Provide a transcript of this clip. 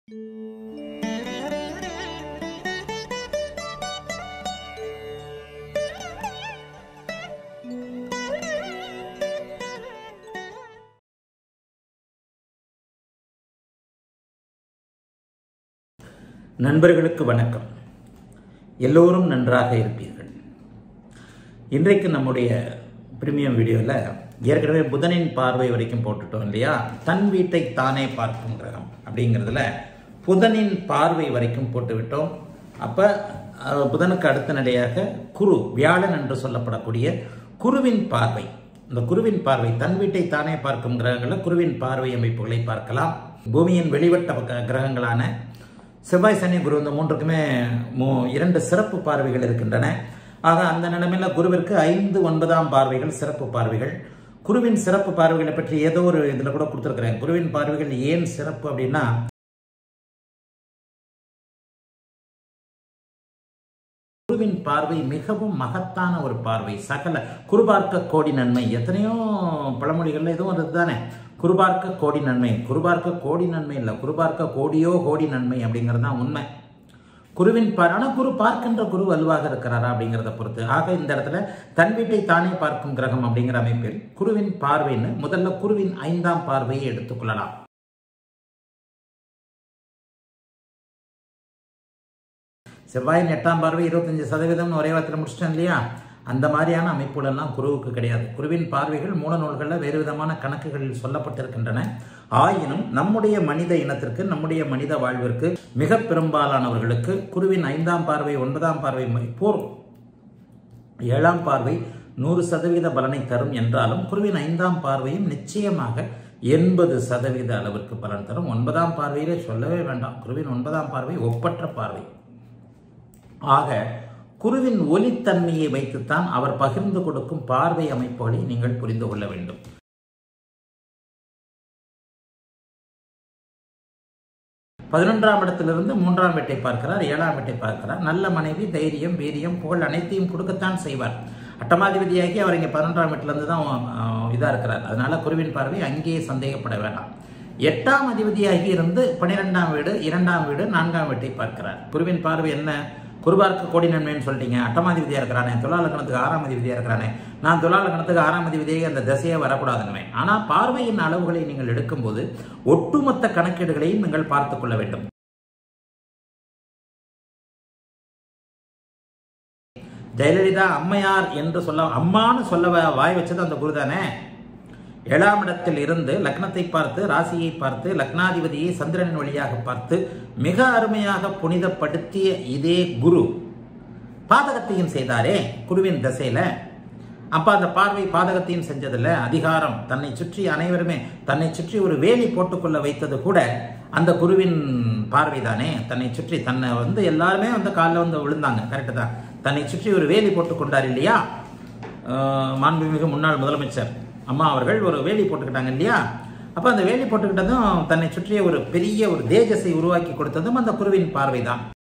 நண்பர்களுக்கு வணக்கம் எல்லோரும் நன்றாக இருப்பீர்கள் இன்றைக்கு நம்முடைய பிரீமியம் வீடியோவில் ஏற்கனவே புதனின் பார்வை வரைக்கும் போட்டுட்டோம் இல்லையா தன் வீட்டை தானே பார்க்கும் கிரகம் அப்படிங்கிறதுல புதனின் பார்வை வரைக்கும் போட்டுவிட்டோம் அப்போ புதனுக்கு அடுத்த நிலையாக குரு வியாழன் என்று சொல்லப்படக்கூடிய குருவின் பார்வை இந்த குருவின் பார்வை தன் வீட்டை தானே பார்க்கும் கிரகங்களில் குருவின் பார்வை அமைப்புகளை பார்க்கலாம் பூமியின் வெளிவட்ட பக்க- கிரகங்களான செவ்வாய் சனி குரு இந்த மூன்றுக்குமே மூ- இரண்டு சிறப்பு பார்வைகள் இருக்கின்றன ஆக அந்த நிலைமையில குருவிற்கு ஐந்து ஒன்பதாம் பார்வைகள் சிறப்பு பார்வைகள் குருவின் சிறப்பு பார்வைகளை பற்றி ஏதோ ஒரு இதுல கூட கொடுத்துருக்கிறேன் குருவின் பார்வைகள் ஏன் சிறப்பு அப்படின்னா குருவின் பார்வை மிகவும் மகத்தான ஒரு பார்வை சகல குருபார்க்க கோடி நன்மை எத்தனையோ பழமொழிகள்ல இதுவும் அதுதானே குருபார்க்க கோடி நன்மை குருபார்க்க கோடி நன்மை இல்லை குருபார்க்க கோடியோ கோடி நன்மை அப்படிங்கிறது தான் உண்மை குருவின் பார் ஆனால் குரு பார்க்கின்ற குரு வலுவாக இருக்கிறாரா அப்படிங்கிறத பொறுத்து ஆக இந்த இடத்துல தன் வீட்டை தானே பார்க்கும் கிரகம் அப்படிங்கிற அமைப்பில் குருவின் பார்வைன்னு முதல்ல குருவின் ஐந்தாம் பார்வையை எடுத்துக்கொள்ளலாம் செவ்வாயின் எட்டாம் பார்வை இருபத்தஞ்சு சதவீதம் ஒரே வாரத்தில் முடிச்சிட்டேன் இல்லையா அந்த மாதிரியான அமைப்புகளெல்லாம் குருவுக்கு கிடையாது குருவின் பார்வைகள் மூல நூல்களில் வேறு விதமான கணக்குகளில் சொல்லப்பட்டிருக்கின்றன ஆயினும் நம்முடைய மனித இனத்திற்கு நம்முடைய மனித வாழ்விற்கு மிக பெரும்பாலானவர்களுக்கு குருவின் ஐந்தாம் பார்வை ஒன்பதாம் பார்வை ம- போர் ஏழாம் பார்வை நூறு சதவீத பலனை தரும் என்றாலும் குருவின் ஐந்தாம் பார்வையும் நிச்சயமாக எண்பது சதவீத அளவிற்கு பலன் தரும் ஒன்பதாம் பார்வையிலே சொல்லவே வேண்டாம் குருவின் ஒன்பதாம் பார்வை ஒப்பற்ற பார்வை ஆக குருவின் ஒலித்தன்மையை வைத்துத்தான் அவர் பகிர்ந்து கொடுக்கும் பார்வை அமைப்புகளை நீங்கள் புரிந்து கொள்ள வேண்டும் பதினொன்றாம் இடத்திலிருந்து மூன்றாம் வீட்டை பார்க்கிறார் ஏழாம் வீட்டை பார்க்கிறார் நல்ல மனைவி தைரியம் வீரியம் புகழ் அனைத்தையும் கொடுக்கத்தான் செய்வார் அட்டமாதிபதியாகி அவர் இங்கே பதினொன்றாம் வீட்டிலிருந்து தான் இதாக இருக்கிறார் அதனால குருவின் பார்வை அங்கேயே சந்தேகப்பட வேண்டாம் எட்டாம் அதிபதியாகி இருந்து பன்னிரெண்டாம் வீடு இரண்டாம் வீடு நான்காம் வீட்டை பார்க்கிறார் குருவின் பார்வை என்ன குருபார்க்கு கோடி நன்மைன்னு சொல்லிட்டீங்க அட்டமாதிபதியாக இருக்கிறானே துலாலக்கணத்துக்கு ஆறாம் அதிபதியாக இருக்கிறானே நான் துலாலக்கணத்துக்கு ஆறாம் அதிபதியாக அந்த திசையே வரக்கூடாதுன்னு ஆனால் பார்வையின் அளவுகளை நீங்கள் எடுக்கும்போது ஒட்டுமொத்த கணக்கீடுகளையும் நீங்கள் பார்த்துக் கொள்ள வேண்டும் ஜெயலலிதா அம்மையார் என்று சொல்ல அம்மான்னு சொல்ல வ- வாய் வச்சது அந்த குரு தானே ஏழாம் இடத்தில் இருந்து லக்னத்தை பார்த்து ராசியை பார்த்து லக்னாதிபதியை சந்திரனின் வழியாக பார்த்து மிக அருமையாக புனிதப்படுத்திய இதே குரு பாதகத்தையும் செய்தாரே குருவின் திசையில அப்ப அந்த பார்வை பாதகத்தையும் செஞ்சதில்ல அதிகாரம் தன்னை சுற்றி அனைவருமே தன்னை சுற்றி ஒரு வேலி போட்டுக்கொள்ள வைத்தது கூட அந்த குருவின் பார்வை தானே தன்னை சுற்றி தன்னை வந்து எல்லாருமே வந்து காலில் வந்து விழுந்தாங்க கரெக்டு தான் தன்னை சுற்றி ஒரு வேலி போட்டுக்கொண்டார் இல்லையா அஹ் மாண்புமிகு முன்னாள் முதலமைச்சர் அம்மா அவர்கள் ஒரு வேலி போட்டுக்கிட்டாங்க இல்லையா அப்போ அந்த வேலி போட்டுக்கிட்டதும் தன்னை சுற்றிய ஒரு பெரிய ஒரு தேஜஸை உருவாக்கி கொடுத்ததும் அந்த குருவின் பார்வை தான்